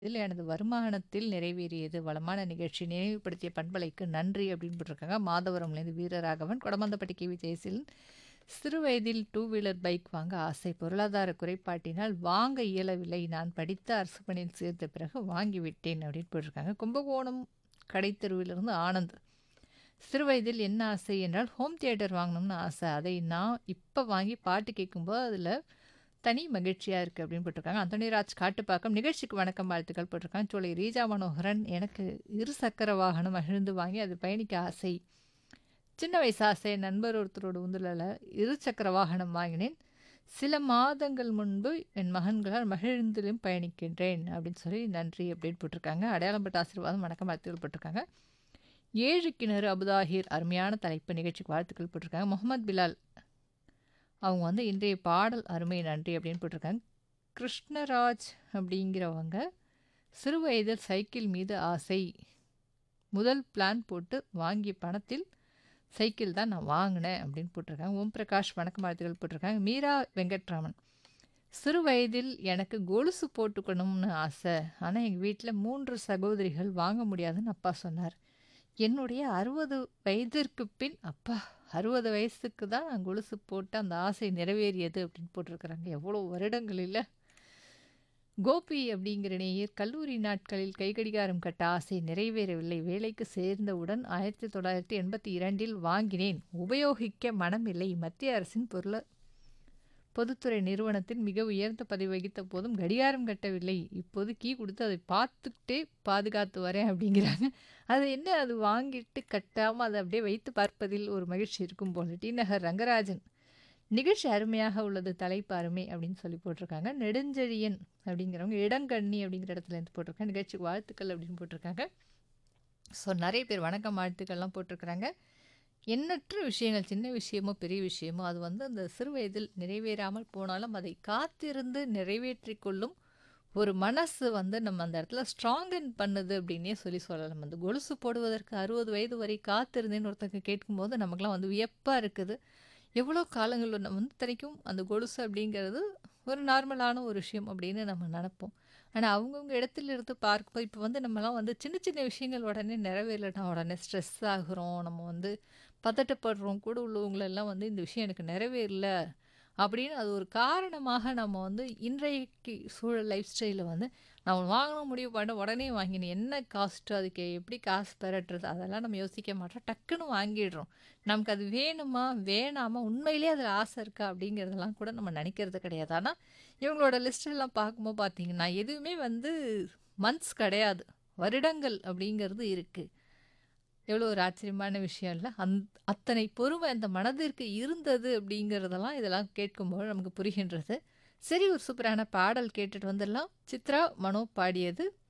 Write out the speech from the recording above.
இதில் எனது வருமானத்தில் நிறைவேறியது. வளமான நிகழ்ச்சி. நினைவுபடுத்திய பண்பலைக்கு நன்றி அப்படின்னு போட்டிருக்காங்க. மாதவரம்லேருந்து வீரராகவன். கொடமாந்தப்பட்டி கே. வி. ஜெயசீலன். சிறு வயதில் டூ வீலர் பைக் வாங்க ஆசை. பொருளாதார குறைபாட்டினால் வாங்க இயலவில்லை. நான் படித்த அரசு பணியில் சேர்ந்த பிறகு வாங்கிவிட்டேன் அப்படின்னு போட்டிருக்காங்க. கும்பகோணம் கடைத்தெருவிலிருந்து ஆனந்த். சிறு வயதில் என்ன ஆசை என்றால் ஹோம் தியேட்டர் வாங்கணும்னு ஆசை. அதை நான் இப்போ வாங்கி பாட்டு கேட்கும்போது அதில் தனி மகிழ்ச்சியாக இருக்குது அப்படின்னு போட்டிருக்காங்க. அந்தோணிராஜ் காட்டுப்பாக்கம் நிகழ்ச்சிக்கு வணக்கம் வாழ்த்துக்கள் போட்டிருக்காங்க. சோலை ரீஜா மனோகரன் எனக்கு இரு சக்கர வாகனம் மகிழ்ந்து வாங்கி அது பயணிக்க ஆசை. சின்ன வயசு ஆசை நண்பர் ஒருத்தரோட உந்துல இரு சக்கர வாகனம் வாங்கினேன். சில மாதங்கள் முன்பு என் மகன்களால் மகிழ்ந்திலும் பயணிக்கின்றேன் அப்படின்னு சொல்லி நன்றி அப்படின்னு போட்டிருக்காங்க. அடையாளம்பட்ட ஆசீர்வாதம் வணக்கம் வாழ்த்துக்கள் போட்டிருக்காங்க. ஏழு கிணறு அபுதாஹிர் அருமையான தலைப்பு நிகழ்ச்சிக்கு வாழ்த்துக்கள் போட்டிருக்காங்க. முகமது பிலால் அவங்க வந்து இன்றைய பாடல் அருமை நன்றி அப்படின்னு போட்டிருக்காங்க. கிருஷ்ணராஜ் அப்படிங்கிறவங்க சிறு வயதில் சைக்கிள் மீது ஆசை. முதல் பிளான் போட்டு வாங்கிய பணத்தில் சைக்கிள் தான் நான் வாங்கினேன் அப்படின்னு போட்டிருக்காங்க. ஓம் பிரகாஷ் வணக்கம் வாழ்த்துக்கள் போட்டிருக்காங்க. மீரா வெங்கட்ராமன் சிறு வயதில் எனக்கு கொலுசு போட்டுக்கணும்னு ஆசை. ஆனால் எங்கள் வீட்டில் மூன்று சகோதரிகள் வாங்க முடியாதுன்னு அப்பா சொன்னார். என்னுடைய அறுபது வயதிற்கு பின் அப்பா அறுபது வயசுக்கு தான் நான் கொலுசு போட்டு அந்த ஆசை நிறைவேறியது அப்படின்னு போட்டிருக்கிறாங்க. எவ்வளோ வருடங்கள் இல்லை கோபி அப்படிங்கிற நேயர் கல்லூரி நாட்களில் கைகடிகாரம் கட்ட ஆசை நிறைவேறவில்லை. வேலைக்கு சேர்ந்தவுடன் ஆயிரத்தி தொள்ளாயிரத்தி எண்பத்தி இரண்டில் வாங்கினேன். உபயோகிக்க மனமில்லை. மத்திய அரசின் பொருள பொதுத்துறை நிறுவனத்தில் மிக உயர்ந்த பதவி வகித்த போதும் கடிகாரம் கட்டவில்லை. இப்போது கீ கொடுத்து அதை பார்த்துக்கிட்டே பாதுகாத்து வரேன் அப்படிங்கிறாங்க. அது என்ன அது வாங்கிட்டு கட்டாமல் அதை அப்படியே வைத்து பார்ப்பதில் ஒரு மகிழ்ச்சி இருக்கும் போல. டி நகர் ரங்கராஜன் நிகழ்ச்சி அருமையாக உள்ளது தலைப்பு அருமை அப்படின்னு சொல்லி போட்டிருக்காங்க. நெடுஞ்செழியன் அப்படிங்கிறவங்க இடங்கண்ணி அப்படிங்கிற இடத்துல இருந்து போட்டிருக்காங்க. நிகழ்ச்சிக்கு வாழ்த்துக்கள் அப்படின்னு போட்டிருக்காங்க. ஸோ நிறைய பேர் வணக்கம் வாழ்த்துக்கள்லாம் போட்டிருக்கிறாங்க. எண்ணற்ற விஷயங்கள் சின்ன விஷயமோ பெரிய விஷயமோ அது வந்து அந்த சிறு வயதில் நிறைவேறாமல் போனாலும் அதை காத்திருந்து நிறைவேற்றி கொள்ளும் ஒரு மனசு வந்து நம்ம அந்த இடத்துல ஸ்ட்ராங்கன் பண்ணுது அப்படின்னே சொல்லி சொல்லலாம். அந்த கொலுசு போடுவதற்கு அறுபது வயது வரை காத்திருந்தேன்னு ஒருத்தங்க கேட்கும்போது நமக்குலாம் வந்து வியப்பாக இருக்குது. எவ்வளோ காலங்கள் நம்ம வந்து இத்தனைக்கும் அந்த கொலுசு அப்படிங்கிறது ஒரு நார்மலான ஒரு விஷயம் அப்படின்னு நம்ம நினப்போம். ஆனால் அவங்கவுங்க இடத்துல இருந்து பார்க்கும்போது இப்போ வந்து நம்மலாம் வந்து சின்ன சின்ன விஷயங்கள் உடனே நிறைவேறலைன்னா உடனே ஸ்ட்ரெஸ் ஆகுறோம். நம்ம வந்து பதட்டப்படுறோம். கூட உள்ளவங்களெல்லாம் வந்து இந்த விஷயம் எனக்கு நிறைவேறல அப்படின்னு அது ஒரு காரணமாக நம்ம வந்து இன்றைக்கு சூழல் லைஃப் ஸ்டைலில் வந்து நம்ம வாங்கணும் முடிவு பண்ண உடனே வாங்கினேன். என்ன காஸ்ட்டு அதுக்கு எப்படி காசு பெரட்டுறது அதெல்லாம் நம்ம யோசிக்க மாட்டோம். டக்குன்னு வாங்கிடுறோம். நமக்கு அது வேணுமா வேணாமா உண்மையிலேயே அதில் ஆசை இருக்கா அப்படிங்கிறதெல்லாம் கூட நம்ம நினைக்கிறது கிடையாது. ஆனால் இவங்களோட லிஸ்ட்டெல்லாம் பார்க்கும்போது பார்த்தீங்கன்னா எதுவுமே வந்து மந்த்ஸ் கிடையாது. வருடங்கள் அப்படிங்கிறது இருக்குது. எவ்வளோ ஒரு ஆச்சரியமான விஷயம் இல்லை அந் அத்தனை பொறுமை அந்த மனதிற்கு இருந்தது அப்படிங்கிறதெல்லாம் இதெல்லாம் கேட்கும்போது நமக்கு புரிகின்றது. சரி ஒரு சூப்பரான பாடல் கேட்டுட்டு வந்துடலாம். சித்ரா மனோ பாடியது